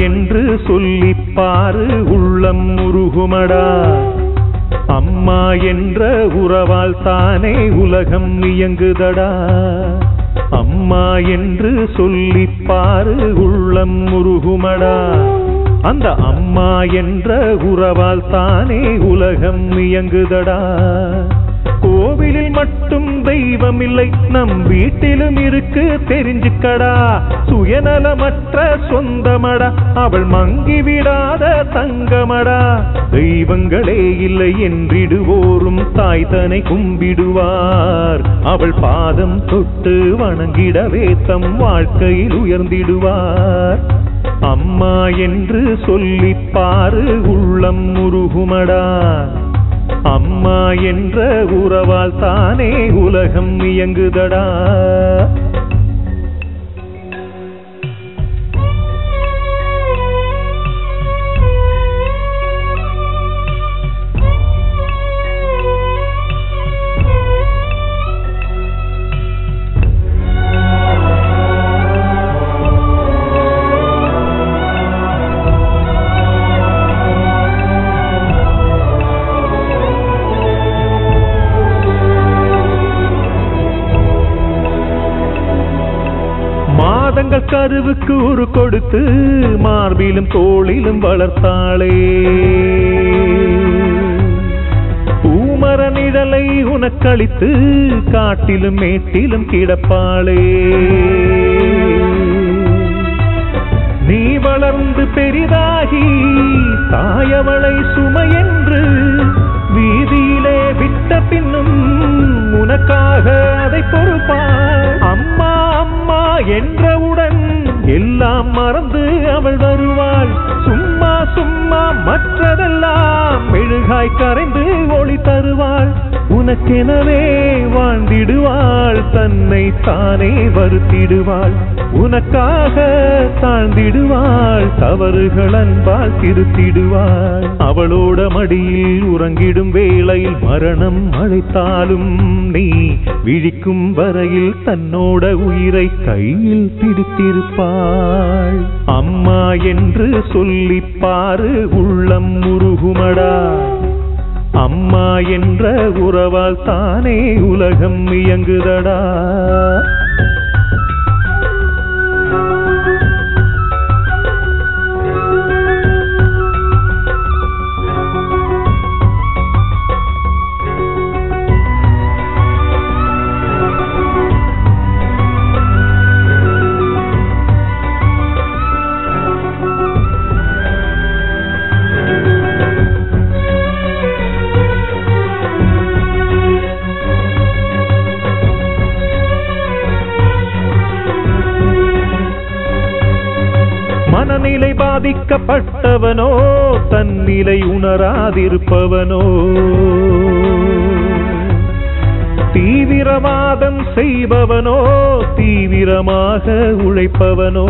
என்று சொல்லிப் பாரு உள்ளம் உருகுமடா அம்மா என்ற உறவால் தானே உலகம் இயங்குதடா அம்மா என்று சொல்லிப் பாரு உள்ளம் உருகுமடா அந்த அம்மா என்ற உறவால் தானே உலகம் இயங்குதடா கோவிலில் மட்டும் தெய்வம் இல்லை நம் வீட்டிலும் இருக்கு தெரிஞ்சுக்கடா சுயநலமற்ற சொந்தமடா அவள் மங்கி விடாத தங்கமடா தெய்வங்களே இல்லை என்றிடுவோரும் தாய் தனை கும்பிடுவார் அவள் பாதம் தொட்டு வணங்கிடவே தம் வாழ்க்கையில் உயர்ந்திடுவார் அம்மா என்று சொல்லிப் பாரு உள்ளம் உருகுமடா அம்மா என்ற உறவால் தானே உலகம் இயங்குதடா மாதங்கள் கருவுக்கு ஒரு கொடுத்து மார்பிலும் தோளிலும் வளர்த்தாளே பூமர நிழலை உனக்களித்து காட்டிலும் மேட்டிலும் கிடப்பாளே நீ வளர்ந்து பெரிதாகி தாயவளை சுமையென்று வீதியிலே விட்ட பின்னும் உனக்காக அதை பொறுப்பாள் அம்மா அம்மா என்றவுடன் எல்லாம் மறந்து அவள் வருவாள் சும்மா சும்மா மற்றதெல்லாம் மெழுகாய் கரைந்து ஒளி தருவாள் உனக்கெனவே வாழ்ந்திடுவாள் தன்னை தானே வருத்திடுவாள் உனக்காக தாழ்ந்திடுவாள் தவறுகள் அன்பால் திருத்திடுவாள் அவளோட மடியில் உறங்கிடும் வேளையில் மரணம் அழைத்தாலும் நீ விழிக்கும் வரையில் தன்னோட உயிரை கையில் பிடித்திருப்பாள் அம்மா என்று சொல்லிப் பாரு உள்ளம் உருகுமடா அம்மா என்ற உறவால் தானே உலகம் இயங்குதடா மனநிலை பாதிக்கப்பட்டவனோ தன்னிலை உணராதிருப்பவனோ தீவிரவாதம் செய்பவனோ தீவிரமாக உழைப்பவனோ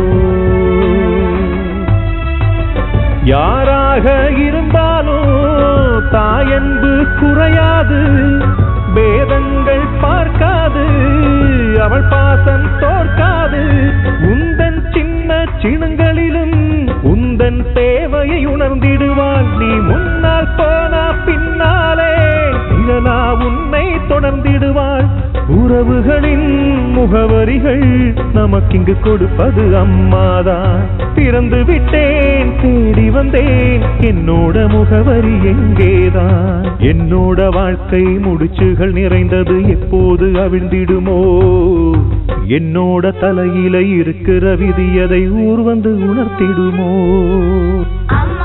யாராக இருந்தாலும் தாயன்பு குறையாது பேதங்கள் பார்க்காது அவள் பாசம் தோற்காது உந்தன் சின்ன சினங்களிலும் உந்தன் தேவையை உணர்ந்திடுவாள் நீ முன்னால் போனா பின்னாலே நிழலா உன்னை தொடர்ந்திடுவாள் உறவுகளின் முகவரிகள் நமக்கிங்கு கொடுப்பது அம்மாதான் திறந்து விட்டேன் தேடி வந்தேன் என்னோட முகவரி எங்கேதான் என்னோட வாழ்க்கை முடிச்சுகள் நிறைந்தது எப்போது அவிழ்ந்திடுமோ என்னோட தலையில இருக்கிற விதி அதை ஊர் வந்து உணர்த்திடுமோ அம்மா